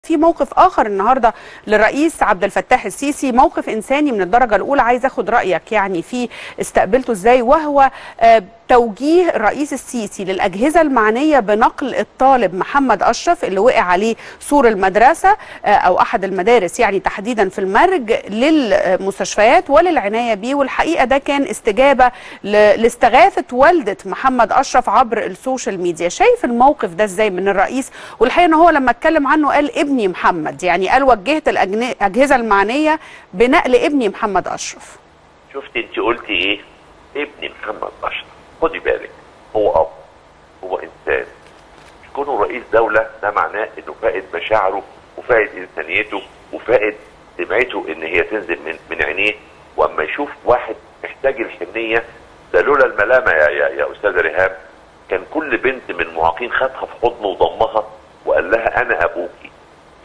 في موقف اخر النهارده للرئيس عبد الفتاح السيسي موقف انساني من الدرجه الاولى عايز اخد رايك يعني في استقبلته ازاي وهو آه، توجيه الرئيس السيسي للاجهزه المعنيه بنقل الطالب محمد اشرف اللي وقع عليه سور المدرسه آه، او احد المدارس يعني تحديدا في المرج للمستشفيات وللعنايه بيه والحقيقه ده كان استجابه ل- لاستغاثه والده محمد اشرف عبر السوشيال ميديا شايف الموقف ده ازاي من الرئيس والحقيقه ان هو لما اتكلم عنه قال ابني محمد يعني قال وجهت الأجن- الاجهزه المعنيه بنقل ابني محمد اشرف شفت انت قلتي ايه ابني محمد اشرف خدي بالك هو اب هو انسان مش كونه رئيس دوله ده معناه انه فائد مشاعره وفائد انسانيته وفائد دمعته ان هي تنزل من من عينيه واما يشوف واحد محتاج الحنيه ده لولا الملامه يا يا, يا استاذه ريهام كان كل بنت من المعاقين خدها في حضنه وضمها وقال لها انا ابوكي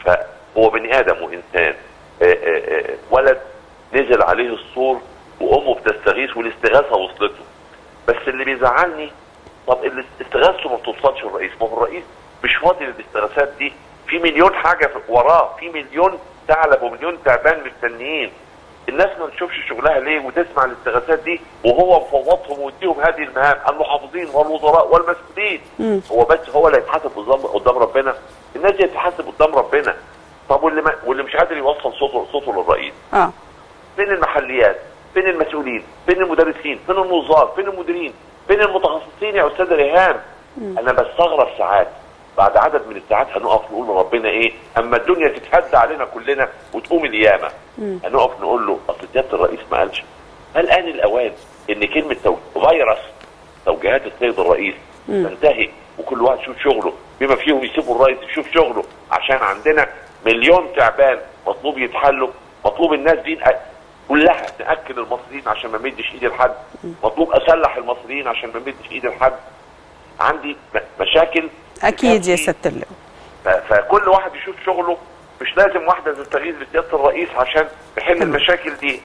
فهو بني ادم وانسان آه، آه، آه، ولد نزل عليه السور وامه بتستغيث والاستغاثه وصلته بس اللي بيزعلني طب اللي استغاثته ما بتوصلش الرئيس ما هو الرئيس مش فاضي للاستغاثات دي في مليون حاجه في- وراه في مليون ثعلب ومليون تعبان مستنيين الناس ما بتشوفش شغلها ليه وتسمع الاستغاثات دي وهو مفوضهم ويديهم هذه المهام المحافظين والوزراء والمسؤولين مم. هو بس هو اللي هيتحاسب قدام قدام ربنا الناس دي هتتحاسب قدام ربنا طب واللي ما واللي مش قادر يوصل صوته صوته للرئيس اه فين المحليات فين المسؤولين فين المدرسين فين الوزراء فين المديرين فين المتخصصين يا استاذ ريهام انا بستغرب ساعات بعد عدد من الساعات هنقف نقول لربنا ايه اما الدنيا تتهد علينا كلنا وتقوم القيامه هنقف نقول له اصل سياده الرئيس ما قالش هل ان الاوان ان كلمه تو... فيروس توجيهات السيد الرئيس تنتهي وكل واحد يشوف شغله بما فيهم يسيبوا الرئيس يشوف شغله عشان عندنا مليون تعبان مطلوب يتحلوا مطلوب الناس دي نأ- كلها ناكل المصريين عشان ما مدش ايدي لحد مطلوب اسلح المصريين عشان ما مدش ايدي لحد عندي م- مشاكل اكيد يا تكفي. ست اللواء ف- فكل واحد يشوف شغله مش لازم واحده تستغيث بسياده الرئيس عشان تحل المشاكل دي